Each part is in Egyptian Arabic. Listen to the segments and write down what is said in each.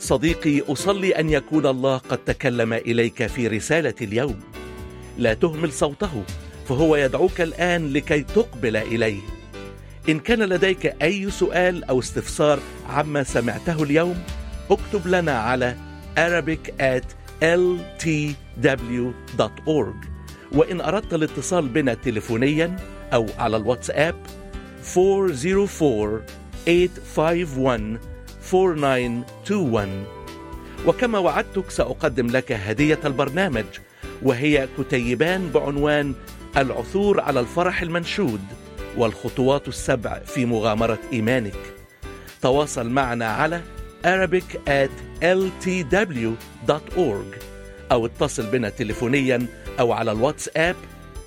صديقي اصلي ان يكون الله قد تكلم اليك في رساله اليوم لا تهمل صوته فهو يدعوك الان لكي تقبل اليه ان كان لديك اي سؤال او استفسار عما سمعته اليوم اكتب لنا على arabic at ltw.org وإن أردت الاتصال بنا تليفونيا أو على الواتساب 404-851-4921 وكما وعدتك سأقدم لك هدية البرنامج وهي كتيبان بعنوان العثور على الفرح المنشود والخطوات السبع في مغامرة إيمانك تواصل معنا على arabic at ltw.org أو اتصل بنا تليفونيا أو على الواتساب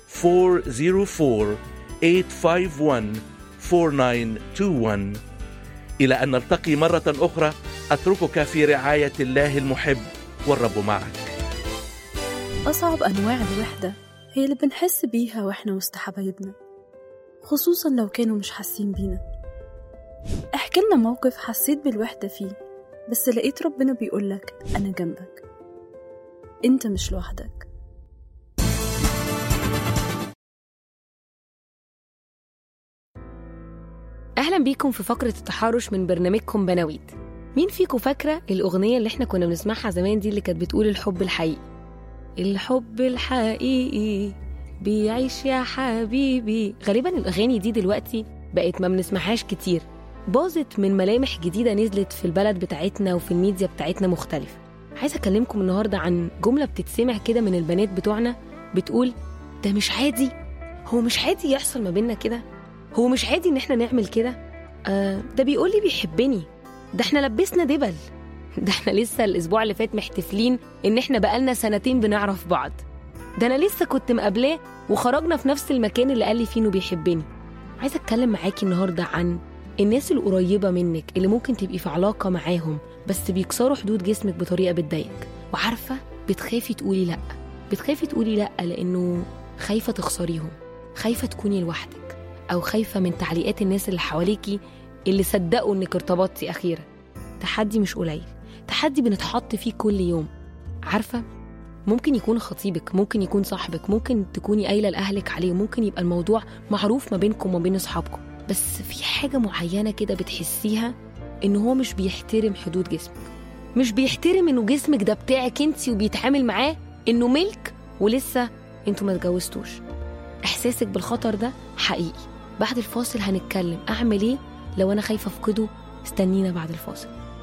404-851-4921 إلى أن نلتقي مرة أخرى أتركك في رعاية الله المحب والرب معك أصعب أنواع الوحدة هي اللي بنحس بيها وإحنا وسط حبايبنا خصوصا لو كانوا مش حاسين بينا احكي لنا موقف حسيت بالوحدة فيه بس لقيت ربنا بيقولك أنا جنبك أنت مش لوحدك أهلا بيكم في فقرة التحرش من برنامجكم بناويت مين فيكم فاكرة الأغنية اللي احنا كنا بنسمعها زمان دي اللي كانت بتقول الحب الحقيقي الحب الحقيقي بيعيش يا حبيبي غالبا الأغاني دي دلوقتي بقت ما بنسمعهاش كتير باظت من ملامح جديدة نزلت في البلد بتاعتنا وفي الميديا بتاعتنا مختلفة عايزة أكلمكم النهاردة عن جملة بتتسمع كده من البنات بتوعنا بتقول ده مش عادي هو مش عادي يحصل ما بيننا كده هو مش عادي ان احنا نعمل كده آه ده بيقول لي بيحبني ده احنا لبسنا دبل ده احنا لسه الاسبوع اللي فات محتفلين ان احنا بقالنا سنتين بنعرف بعض ده انا لسه كنت مقابلاه وخرجنا في نفس المكان اللي قال لي فيه انه بيحبني عايزه اتكلم معاكي النهارده عن الناس القريبه منك اللي ممكن تبقي في علاقه معاهم بس بيكسروا حدود جسمك بطريقه بتضايقك وعارفه بتخافي تقولي لا بتخافي تقولي لا لانه خايفه تخسريهم خايفه تكوني لوحدك أو خايفة من تعليقات الناس اللي حواليكي اللي صدقوا إنك ارتبطتي أخيرا تحدي مش قليل تحدي بنتحط فيه كل يوم عارفة ممكن يكون خطيبك ممكن يكون صاحبك ممكن تكوني قايلة لأهلك عليه ممكن يبقى الموضوع معروف ما بينكم وما بين أصحابكم بس في حاجة معينة كده بتحسيها إن هو مش بيحترم حدود جسمك مش بيحترم إنه جسمك ده بتاعك انتي وبيتعامل معاه إنه ملك ولسه انتوا ما اتجوزتوش إحساسك بالخطر ده حقيقي بعد الفاصل هنتكلم أعمل إيه لو أنا خايفة أفقده استنينا بعد الفاصل